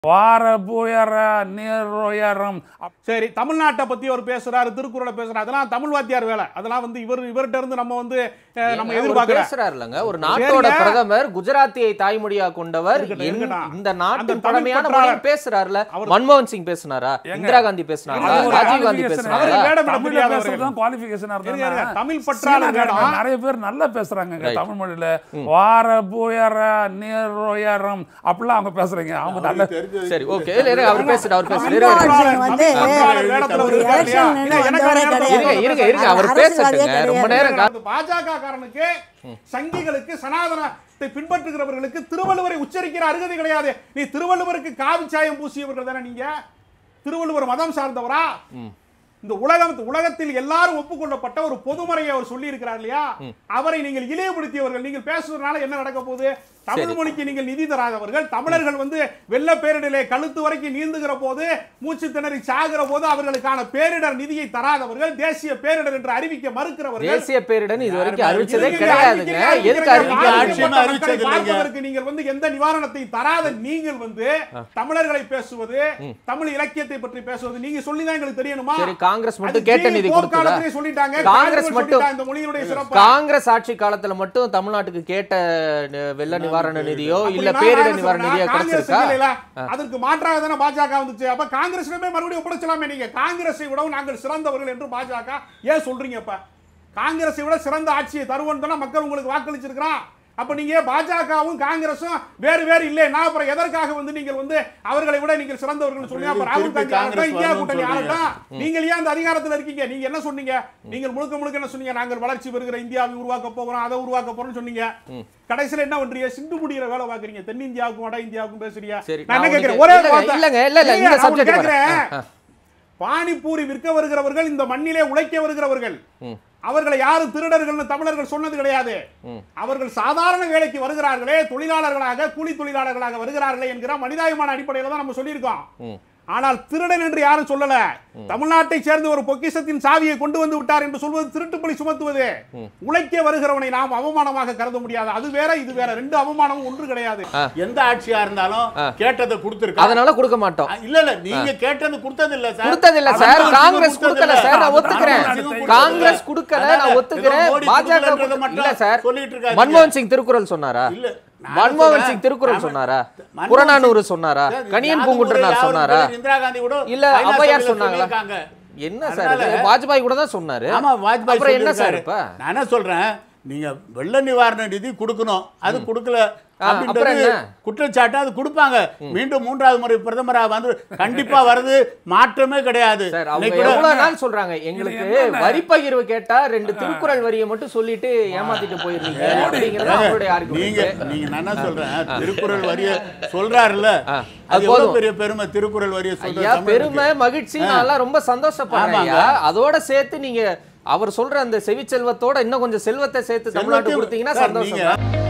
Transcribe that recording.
வார புயர நீருயரம் சரி தமிழ்நாட்டை பத்தி அவர் பேசுறாரு திருக்குறளை பேசுறாரு அதெல்லாம் தமிழ் வாத்தியார் வேலை அதெல்லாம் வந்து இவர் இவர்கிட்ட இருந்து நம்ம வந்து அஹ், நம்ம ஏங்க, அவர் எதிர்பார்க்கல பேசுறாரு இல்லங்க ஒரு நாட்டோட சரிங்க. பிரதமர் குஜராத்தியை தாய்மொழியா கொண்டவர் இருக்கட்டும், என்- இருக்கட்டும். இந்த நாட்டின் அந்த தமிழ் பழமையான பற்றாளர். மொழியில் பேசுறாருல அவர் மன்மோகன் சிங் பேசுனாரா இந்திரா காந்தி பேசுனாரா அது ஒரு ராஜீவ் காந்தி qualification. பேசுனாரா அவரு வேடம் விட தமிழ்ல தெரியாதவர்கள். பேசுறது தான் qualification இருங்க, இருங்க. இருந்தா தமிழ் பற்றாளர் வேடம். நிறைய பேர் நல்லா பேசுறாங்க Right. தமிழ் மொழியில வார புயர நீருயரம் அப்படிலாம் அவங்க பேசுறாங்க அவங்க நல்ல சரி ஓகே இல்ல இருங்க, அவர் பேசுறாரு அவர் பேசுறாரு தமிழ் இருங்க, இருங்க. பற்றாளர் வந்து பற்றாளர் வேடத்துல ஒரு ஒரு இருக்கார் இல்லையா? election இல்ல, எனக்கு வந்தவரே நேரத்துல கிடையாது. இருங்க இருங்க இருங்க அவர் அரசியல்வாதியே பேசட்டுங்க ரொம்ப கிடையாது. நேரம் கா- அந்த பாஜக காரனுக்கு சங்கிகளுக்கு சனாதனத்தை பின்பற்றுகிறவர்களுக்கு திருவள்ளுவரை உச்சரிக்கிற அருகதை கிடையாது நீ திருவள்ளுவருக்கு காவி சாயம் பூசியவர்கள் தானே நீங்க திருவள்ளுவர் மதம் சார்ந்தவரா இந்த உலகம் உலகத்தில் எல்லாரும் ஒப்புக்கொள்ளப்பட்ட ஒரு பொதுமறையை அவர் சொல்லி இருக்கிறார் இல்லையா அவரை நீங்கள் இளையப்படுத்தியவர்கள் நீங்கள் பேசுறதுனால என்ன நடக்க போகுது தமிழ் மொழிக்கு நீங்கள் நிதி தராதவர்கள் தமிழர்கள் வந்து வெள்ள பேரிடரிலே கழுத்து வரைக்கும் நீந்துகிற போது மூச்சு திணறி சாகிற போது அவர்களுக்கான பேரிடர் நிதியை தராதவர்கள் தேசிய பேரிடர் என்று அறிவிக்க மறுக்கிறவர்கள் தேசிய பேரிடர் இது வரைக்கும் யாருமே அறிவிச்சதே நீங்க கிடையாதுங்க அறிவிக்கிறீங்க, எதுக்கு அறிவிக்கிறீங்க. அறிவிக்க ஆட்சியுமே பாதிக்கப்பட்ட அறிவிச்சது மக்களை இல்லைங்க. பார்ப்பதற்கு நீங்கள் வந்து எந்த நிவாரணத்தை தராத நீங்கள் வந்து தமிழர்களை பேசுவது தமிழ் இலக்கியத்தை பற்றி பேசுவது நீங்க சொல்லி தான் எங்களுக்கு தெரியணுமா சரி காங்கிரஸ் மட்டும் அது கேட்ட ஜி. நிதி போப் கொடுத்ததா காலத்திலே சொல்லிட்டாங்க காங்கிரஸ் காங்கிரஸ் மட்டும் மட்டும் இந்த மொழியினுடைய சிறப்பு காங்கிரஸ் ஆட்சி காலத்துல மட்டும் தமிழ்நாட்டுக்கு கேட்ட அஹ், வெள்ள நிவாரண நிதியோ இல்ல அப்படின்னா பேரிடர் நான் நிவாரண என்ன நிதியோ சொல்றேன்னா, காங்கிரஸ் கிடைச்சிருக்கா இல்லைல, அதற்கு மாற்றாக தானே பாஜக வந்துச்சு அப்ப காங்கிரஸிடமே மறுபடியும் ஒப்படைச்சலாமே நீங்க காங்கிரஸை விடவும் நாங்கள் சிறந்தவர்கள் என்று பாஜக ஏன் சொல்றீங்க இப்ப காங்கிரஸை விட சிறந்த ஆட்சியை தருவோம் தானே மக்கள் உங்களுக்கு வாக்களிச்சிருக்கிறான் அப்ப நீங்க பாஜகவும் காங்கிரஸும் வேறு வேறு இல்லை நான் அப்புறம் எதற்காக வந்து நீங்கள் வந்து அவர்களை விட நீங்கள் சிறந்தவர்கள் சொன்னீங்க அப்ப ராகுல் திருப்பி காந்தி ஆகட்டும் காங்கிரஸ் இந்தியா வரணும்னு கூட்டணி சொல்றீங்க. ஆகட்டும் நீங்கள் ஏன் அந்த அதிகாரத்தில் இருக்கீங்க நீங்க என்ன சொன்னீங்க நீங்கள் முழுக்க முழுக்க என்ன சொன்னீங்க நாங்கள் வளர்ச்சி பெறுகிற இந்தியாவை உருவாக்க போகிறோம் அதை உருவாக்க போறோம்னு சொன்னீங்க கடைசியில என்ன பண்றீங்க சிந்து முடிகிற வேலை பாக்குறீங்க தென்னிந்தியாவுக்கும் வட இந்தியாவுக்கும் பேசுறீங்க சரி, நான் என்ன நான் கேட்கிறேன் உனக்கு- ஒரே இல்லங்க, வார்த்தை. இல்லங்க, இல்ல, இல்ல, இல்லையா, இந்த நான் subject உனக்கு வரேன். கேட்கிறேன். பானிபூரி விற்க வருகிறவர்கள் இந்த மண்ணிலே உழைக்க வருகிறவர்கள் அவர்களை யாரும் திருடர்கள்னு தமிழர்கள் சொன்னது கிடையாது அவர்கள் சாதாரண வேலைக்கு வருகிறார்களே தொழிலாளர்களாக கூலி தொழிலாளர்களாக வருகிறார்களே என்கிற மனிதாயமான அடிப்படையில் தான் நம்ம சொல்லியிருக்கோம் ஆனால் திருடன் என்று யாரும் சொல்லல தமிழ்நாட்டை சேர்ந்த ஒரு பொக்கிஷத்தின் சாவியை கொண்டு வந்து விட்டார் என்று சொல்வது திருட்டுப்பலி சுமத்துவது உழைக்க வருகிறவனை நாம் அவமானமாக கருத முடியாது அது வேற இது வேற ரெண்டு அவமானமும் ஒன்று கிடையாது எந்த ஆட்சியா இருந்தாலும் கேட்டதை கொடுத்திருக்கா அதனால கொடுக்க மாட்டோம் இல்ல இல்ல நீங்க கேட்டது கொடுத்தது இல்ல சார் கொடுத்ததில்ல சார் அதான் காங்கிரஸ் கொடுத்தது கொடுக்கல இல்ல. சார் நான் ஒத்துக்கிறேன் அதான் கொடுத்தது இல்ல. காங்கிரஸ் கொடுக்கல அதான் நான் ஏதோ ஒத்துக்கிறேன் மோடி பாஜக கொடுக்கலன்றதை மட்டும் இல்ல சார் சொல்லிட்டு இருக்காதீங்க. மன்மோகன் சிங் திருக்குறள் சொன்னாரா இல்ல நான் மன்மோகன் சொல்றேன். சிங் திருக்குறள் ஆமா. சொன்னாரா மன்மோகன் புறநானூறு சிங் சொன்னாரா சார், கணியன் யாரும் பூங்குன்றனார் யாரும் சொன்னாரா பேர் இந்திரா காந்தி கூட இல்ல ஐநா ஔவையார் சபையில சொன்னாங்களா சொல்லியிருக்காங்க. என்ன சார் இது? அதனால- வாஜ்பாய் கூட தான் சொன்னாரு ஆமா வாஜ்பாய் அப்புறம் என்ன சார் சொல்லியிருக்காரு. இப்ப நான் என்ன சொல்றேன் நீங்க வெள்ள நிவாரண நிதி கொடுக்கணும் அது கொடுக்கல ஆ, அப்புறம் அப்படின்றது என்ன? குற்றச்சாட்டு அது கொடுப்பாங்க மீண்டும் மூன்றாவது முறை பிரதமரா வந்து கண்டிப்பா வருது மாற்றமே கிடையாது சார் அவங்க இன்னைக்கு கூட- எவ்வளவு நாள் சொல்றாங்க எங்களுக்கு என்னென்ன? வரி பகிர்வு கேட்டா ரெண்டு திருக்குறள் வரியை மட்டும் சொல்லிட்டு ஏமாத்திட்டு போயிருந்தீங்க அப்படிங்கறது அவங்களுடைய நீங்க ஆர்குமெண்ட் நீங்க நான் என்ன சொல்றேன் திருக்குறள் வரிய சொல்றாருல்ல அது அது எவ்வளவு போதும். பெரிய பெருமை திருக்குறள் வரிய ஐயா சொல்ற பெருமை மகிழ்ச்சி நான் எல்லாம் ரொம்ப சந்தோஷப்படுறேன் ஆமாங்க. ஐயா அதோட சேர்த்து நீங்க அவர் சொல்ற அந்த செவிச்செல்வத்தோட இன்னும் கொஞ்சம் செல்வத்தை சேர்த்து தமிழ்நாட்டுக்கு கொடுத்தீங்கன்னா சார், சந்தோஷம் நீங்க